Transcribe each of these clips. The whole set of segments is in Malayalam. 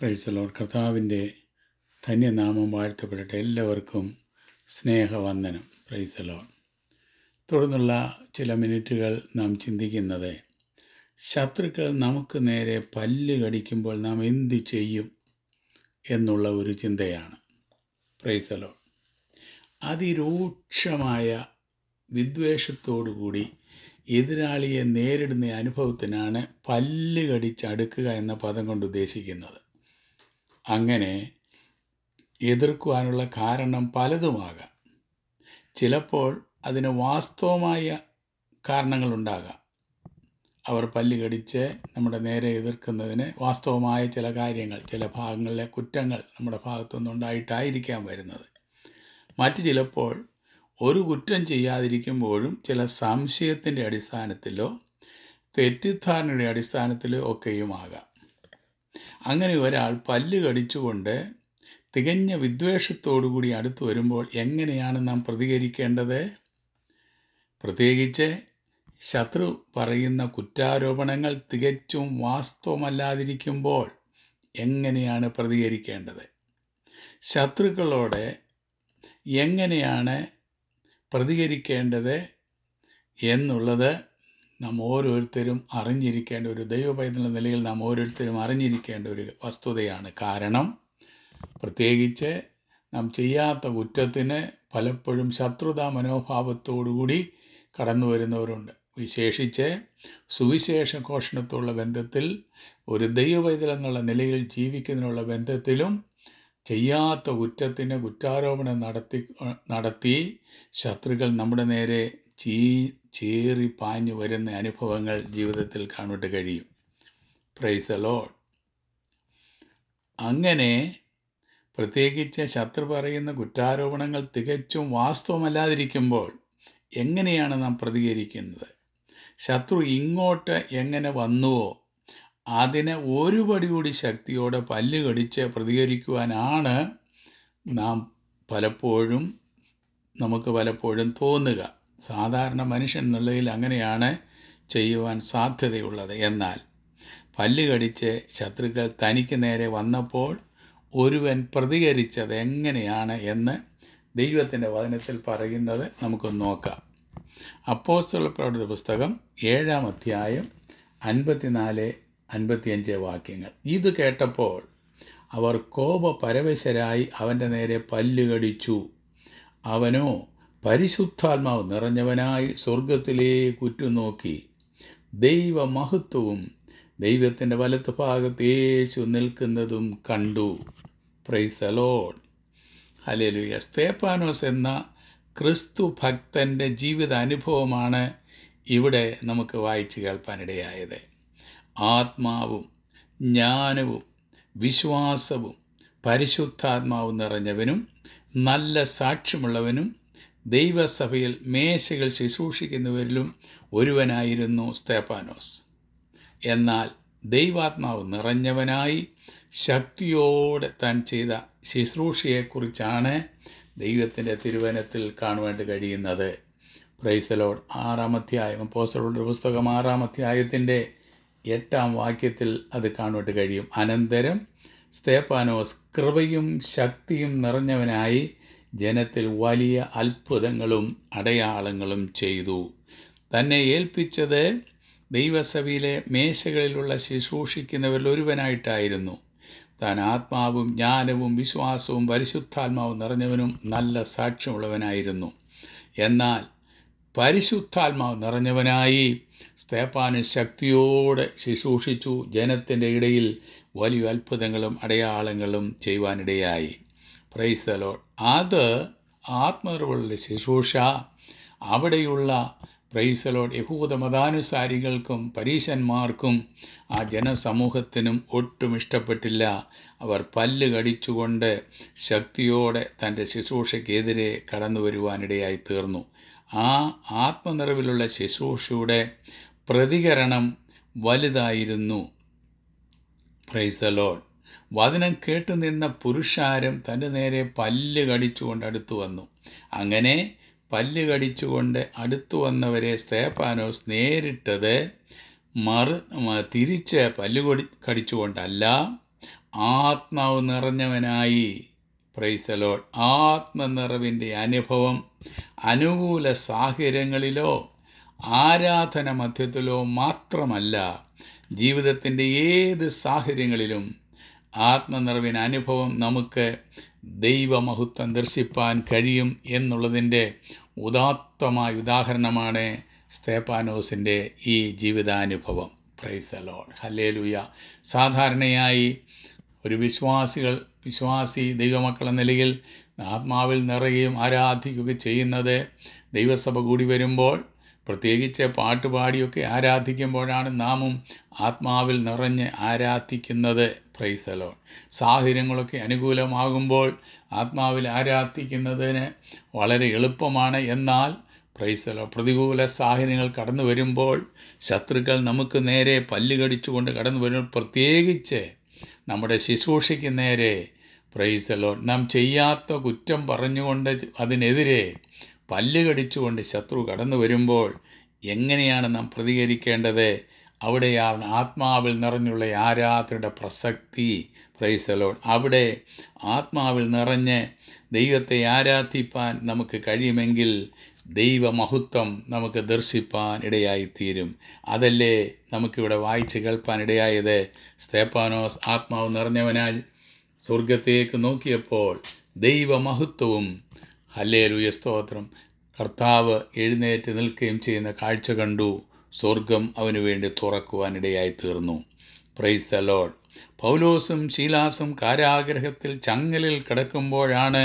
പ്രൈസലോർ കർത്താവിൻ്റെ ധന്യനാമം വാഴ്ത്തപ്പെടട്ടെ എല്ലാവർക്കും സ്നേഹവന്ദനം പ്രൈസലോർ തുടർന്നുള്ള ചില മിനിറ്റുകൾ നാം ചിന്തിക്കുന്നത് ശത്രുക്കൾ നമുക്ക് നേരെ പല്ല് കടിക്കുമ്പോൾ നാം എന്ത് ചെയ്യും എന്നുള്ള ഒരു ചിന്തയാണ് പ്രൈസലോർ അതിരൂക്ഷമായ വിദ്വേഷത്തോടുകൂടി എതിരാളിയെ നേരിടുന്ന അനുഭവത്തിനാണ് പല്ല് കടിച്ചടുക്കുക എന്ന പദം കൊണ്ട് ഉദ്ദേശിക്കുന്നത് അങ്ങനെ എതിർക്കുവാനുള്ള കാരണം പലതുമാകാം ചിലപ്പോൾ അതിന് വാസ്തവമായ കാരണങ്ങളുണ്ടാകാം അവർ പല്ല് കടിച്ച് നമ്മുടെ നേരെ എതിർക്കുന്നതിന് വാസ്തവമായ ചില കാര്യങ്ങൾ ചില ഭാഗങ്ങളിലെ കുറ്റങ്ങൾ നമ്മുടെ ഭാഗത്തുനിന്നുണ്ടായിട്ടായിരിക്കാം വരുന്നത് മറ്റു ചിലപ്പോൾ ഒരു കുറ്റം ചെയ്യാതിരിക്കുമ്പോഴും ചില സംശയത്തിൻ്റെ അടിസ്ഥാനത്തിലോ തെറ്റിദ്ധാരണയുടെ അടിസ്ഥാനത്തിലോ ഒക്കെയുമാകാം അങ്ങനെ ഒരാൾ പല്ല് കടിച്ചുകൊണ്ട് തികഞ്ഞ വിദ്വേഷത്തോടുകൂടി അടുത്ത് വരുമ്പോൾ എങ്ങനെയാണ് നാം പ്രതികരിക്കേണ്ടത് പ്രത്യേകിച്ച് ശത്രു പറയുന്ന കുറ്റാരോപണങ്ങൾ തികച്ചും വാസ്തവമല്ലാതിരിക്കുമ്പോൾ എങ്ങനെയാണ് പ്രതികരിക്കേണ്ടത് ശത്രുക്കളോട് എങ്ങനെയാണ് പ്രതികരിക്കേണ്ടത് എന്നുള്ളത് നാം ഓരോരുത്തരും അറിഞ്ഞിരിക്കേണ്ട ഒരു ദൈവപൈതൃക നിലയിൽ നാം ഓരോരുത്തരും അറിഞ്ഞിരിക്കേണ്ട ഒരു വസ്തുതയാണ് കാരണം പ്രത്യേകിച്ച് നാം ചെയ്യാത്ത കുറ്റത്തിന് പലപ്പോഴും ശത്രുതാ മനോഭാവത്തോടുകൂടി കടന്നു വരുന്നവരുണ്ട് വിശേഷിച്ച് സുവിശേഷ ഘോഷണത്തുള്ള ബന്ധത്തിൽ ഒരു ദൈവപൈതൽ എന്നുള്ള നിലയിൽ ജീവിക്കുന്നതിനുള്ള ബന്ധത്തിലും ചെയ്യാത്ത കുറ്റത്തിന് കുറ്റാരോപണം നടത്തി നടത്തി ശത്രുക്കൾ നമ്മുടെ നേരെ ചീ ചേറി പാഞ്ഞു വരുന്ന അനുഭവങ്ങൾ ജീവിതത്തിൽ കാണുവാൻ കഴിയും പ്രൈസ് ലോഡ് അങ്ങനെ പ്രത്യേകിച്ച് ശത്രു പറയുന്ന കുറ്റാരോപണങ്ങൾ തികച്ചും വാസ്തവമല്ലാതിരിക്കുമ്പോൾ എങ്ങനെയാണ് നാം പ്രതികരിക്കുന്നത് ശത്രു ഇങ്ങോട്ട് എങ്ങനെ വന്നുവോ അതിന് ഒരു പടി കൂടി ശക്തിയോടെ പല്ല് കടിച്ച് പ്രതികരിക്കുവാനാണ് നാം പലപ്പോഴും നമുക്ക് പലപ്പോഴും തോന്നുക സാധാരണ മനുഷ്യൻ എന്നുള്ളതിൽ അങ്ങനെയാണ് ചെയ്യുവാൻ സാധ്യതയുള്ളത് എന്നാൽ പല്ല് കടിച്ച് ശത്രുക്കൾ തനിക്ക് നേരെ വന്നപ്പോൾ ഒരുവൻ പ്രതികരിച്ചത് എങ്ങനെയാണ് എന്ന് ദൈവത്തിൻ്റെ വചനത്തിൽ പറയുന്നത് നമുക്ക് നോക്കാം അപ്പോസ്തല പ്രവൃത്തി പുസ്തകം ഏഴാം അധ്യായം അൻപത്തിനാല് അൻപത്തിയഞ്ച് വാക്യങ്ങൾ ഇത് കേട്ടപ്പോൾ അവർ കോപപരവശരായി അവൻ്റെ നേരെ പല്ലുകടിച്ചു അവനോ പരിശുദ്ധാത്മാവ് നിറഞ്ഞവനായി സ്വർഗത്തിലേക്ക് ഉറ്റുനോക്കി ദൈവമഹത്വവും ദൈവത്തിൻ്റെ വലത്ത് ഭാഗത്ത് യേശു നിൽക്കുന്നതും കണ്ടു പ്രൈസ് അലോഡ് ഹലേലുയ സ്തേപ്പാനോസ് എന്ന ക്രിസ്തു ഭക്തൻ്റെ ജീവിത അനുഭവമാണ് ഇവിടെ നമുക്ക് വായിച്ചു കേൾപ്പാനിടയായത് ആത്മാവും ജ്ഞാനവും വിശ്വാസവും പരിശുദ്ധാത്മാവും നിറഞ്ഞവനും നല്ല സാക്ഷ്യമുള്ളവനും ദൈവസഭയിൽ മേശകൾ ശുശ്രൂഷിക്കുന്നവരിലും ഒരുവനായിരുന്നു സ്തേപ്പാനോസ് എന്നാൽ ദൈവാത്മാവ് നിറഞ്ഞവനായി ശക്തിയോടെ താൻ ചെയ്ത ശുശ്രൂഷയെക്കുറിച്ചാണ് ദൈവത്തിൻ്റെ തിരുവനത്തിൽ കാണുവാൻ കഴിയുന്നത് പ്രൈസലോഡ് ആറാം അധ്യായം പോസ്റ്ററുടെ പുസ്തകം ആറാം അധ്യായത്തിൻ്റെ എട്ടാം വാക്യത്തിൽ അത് കാണുവാൻ കഴിയും അനന്തരം സ്തേപ്പാനോസ് കൃപയും ശക്തിയും നിറഞ്ഞവനായി ജനത്തിൽ വലിയ അത്ഭുതങ്ങളും അടയാളങ്ങളും ചെയ്തു തന്നെ ഏൽപ്പിച്ചത് ദൈവസഭയിലെ മേശകളിലുള്ള ശുശ്രൂഷിക്കുന്നവരിൽ ഒരുവനായിട്ടായിരുന്നു താൻ ആത്മാവും ജ്ഞാനവും വിശ്വാസവും പരിശുദ്ധാത്മാവും നിറഞ്ഞവനും നല്ല സാക്ഷ്യമുള്ളവനായിരുന്നു എന്നാൽ പരിശുദ്ധാത്മാവ് നിറഞ്ഞവനായി സ്തേപ്പാന് ശക്തിയോടെ ശുശ്രൂഷിച്ചു ജനത്തിൻ്റെ ഇടയിൽ വലിയ അത്ഭുതങ്ങളും അടയാളങ്ങളും ചെയ്യുവാനിടയായി പ്രൈസലോ അത് ആത്മനിർഭരുടെ ശുശ്രൂഷ അവിടെയുള്ള പ്രൈസലോട് യഹൂദ മതാനുസാരികൾക്കും പരീശന്മാർക്കും ആ ജനസമൂഹത്തിനും ഒട്ടും ഇഷ്ടപ്പെട്ടില്ല അവർ പല്ല് കടിച്ചുകൊണ്ട് ശക്തിയോടെ തൻ്റെ ശുശ്രൂഷയ്ക്കെതിരെ കടന്നു വരുവാനിടയായി തീർന്നു ആ ആത്മനിറവിലുള്ള ശുശ്രൂഷയുടെ പ്രതികരണം വലുതായിരുന്നു പ്രൈസലോൺ വചനം കേട്ടു നിന്ന പുരുഷാരം തൻ്റെ നേരെ പല്ല് കടിച്ചുകൊണ്ട് അടുത്തു വന്നു അങ്ങനെ പല്ല് കടിച്ചുകൊണ്ട് അടുത്തു വന്നവരെ സ്തേപ്പാനോസ് നേരിട്ടത് മറു മ- തിരിച്ച് പല്ല് കൊടി കടിച്ചുകൊണ്ടല്ല ആത്മാവ് നിറഞ്ഞവനായി പ്രൈസലോൾ ആത്മനിറവിൻ്റെ അനുഭവം അനുകൂല സാഹചര്യങ്ങളിലോ ആരാധന മധ്യത്തിലോ മാത്രമല്ല ജീവിതത്തിൻ്റെ ഏത് സാഹചര്യങ്ങളിലും ആത്മനിറവിന് അനുഭവം നമുക്ക് ദൈവമഹത്വം ദർശിപ്പാൻ കഴിയും എന്നുള്ളതിൻ്റെ ഉദാത്തമായ ഉദാഹരണമാണ് സ്തേപ്പാനോസിൻ്റെ ഈ ജീവിതാനുഭവം പ്രൈസ് അലോൺ ഹല്ലേലൂയ സാധാരണയായി ഒരു വിശ്വാസികൾ വിശ്വാസി ദൈവമക്കൾ എന്ന നിലയിൽ ആത്മാവിൽ നിറയുകയും ആരാധിക്കുകയും ചെയ്യുന്നത് ദൈവസഭ കൂടി വരുമ്പോൾ പ്രത്യേകിച്ച് പാട്ടുപാടിയൊക്കെ ആരാധിക്കുമ്പോഴാണ് നാമും ആത്മാവിൽ നിറഞ്ഞ് ആരാധിക്കുന്നത് പ്രൈസലോ സാഹചര്യങ്ങളൊക്കെ അനുകൂലമാകുമ്പോൾ ആത്മാവിൽ ആരാധിക്കുന്നതിന് വളരെ എളുപ്പമാണ് എന്നാൽ പ്രൈസലോ പ്രതികൂല സാഹചര്യങ്ങൾ കടന്നു വരുമ്പോൾ ശത്രുക്കൾ നമുക്ക് നേരെ പല്ല് കടിച്ചുകൊണ്ട് കടന്നു വരുമ്പോൾ പ്രത്യേകിച്ച് നമ്മുടെ ശുശ്രൂഷയ്ക്ക് നേരെ പ്രൈസലോ നാം ചെയ്യാത്ത കുറ്റം പറഞ്ഞുകൊണ്ട് അതിനെതിരെ പല്ല് കടിച്ചുകൊണ്ട് ശത്രു കടന്നു വരുമ്പോൾ എങ്ങനെയാണ് നാം പ്രതികരിക്കേണ്ടത് അവിടെയാണ് ആത്മാവിൽ നിറഞ്ഞുള്ള ആരാധനയുടെ പ്രസക്തി പ്രൈസലോൺ അവിടെ ആത്മാവിൽ നിറഞ്ഞ് ദൈവത്തെ ആരാധിപ്പാൻ നമുക്ക് കഴിയുമെങ്കിൽ ദൈവമഹത്വം നമുക്ക് ദർശിപ്പാൻ ഇടയായിത്തീരും അതല്ലേ നമുക്കിവിടെ വായിച്ച് കേൾപ്പാൻ ഇടയായത് സ്തേപ്പാനോസ് ആത്മാവ് നിറഞ്ഞവനാൽ സ്വർഗത്തേക്ക് നോക്കിയപ്പോൾ ദൈവമഹത്വവും ഹല്ലേലൂയ സ്തോത്രം കർത്താവ് എഴുന്നേറ്റ് നിൽക്കുകയും ചെയ്യുന്ന കാഴ്ച കണ്ടു സ്വർഗം അവന് വേണ്ടി തുറക്കുവാനിടയായി തീർന്നു പ്രൈസ് ദ ലോഡ് പൗലോസും ശീലാസും കാരാഗ്രഹത്തിൽ ചങ്ങലിൽ കിടക്കുമ്പോഴാണ്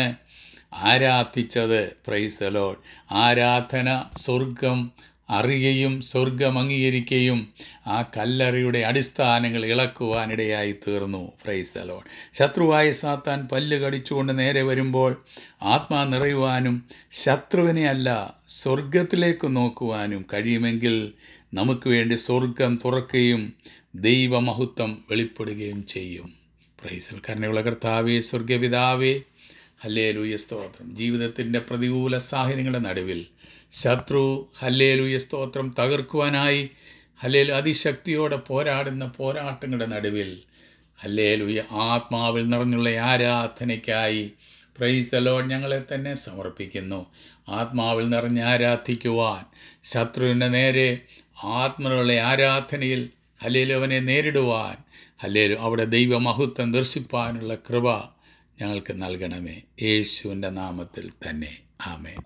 ആരാധിച്ചത് പ്രൈസ് ദ ലോഡ് ആരാധന സ്വർഗം അറിയുകയും സ്വർഗം അംഗീകരിക്കുകയും ആ കല്ലറിയുടെ അടിസ്ഥാനങ്ങൾ ഇളക്കുവാനിടയായി തീർന്നു പ്രൈസ് ദ ലോഡ് ശത്രുവായ സാത്താൻ പല്ല് കടിച്ചുകൊണ്ട് നേരെ വരുമ്പോൾ ആത്മാ നിറയുവാനും ശത്രുവിനെ അല്ല സ്വർഗത്തിലേക്ക് നോക്കുവാനും കഴിയുമെങ്കിൽ നമുക്ക് വേണ്ടി സ്വർഗം തുറക്കുകയും ദൈവമഹത്വം വെളിപ്പെടുകയും ചെയ്യും പ്രൈസൽ കരുണയുള്ള കർത്താവേ സ്വർഗപിതാവേ ഹല്ലേലൂയ സ്തോത്രം ജീവിതത്തിൻ്റെ പ്രതികൂല സാഹചര്യങ്ങളുടെ നടുവിൽ ശത്രു ഹല്ലേലൂയ സ്തോത്രം തകർക്കുവാനായി ഹല്ലേലു അതിശക്തിയോടെ പോരാടുന്ന പോരാട്ടങ്ങളുടെ നടുവിൽ ഹല്ലേലൂയ ആത്മാവിൽ നിറഞ്ഞുള്ള ആരാധനയ്ക്കായി പ്രൈസ് അലോഡ് ഞങ്ങളെ തന്നെ സമർപ്പിക്കുന്നു ആത്മാവിൽ നിറഞ്ഞ് ആരാധിക്കുവാൻ ശത്രുവിൻ്റെ നേരെ ആത്മനുള്ള ആരാധനയിൽ ഹല്ലേലു അവനെ നേരിടുവാൻ ഹല്ലേലു അവിടെ ദൈവമഹത്വം ദർശിപ്പാനുള്ള കൃപ ഞങ്ങൾക്ക് നൽകണമേ യേശുവിൻ്റെ നാമത്തിൽ തന്നെ ആമേൻ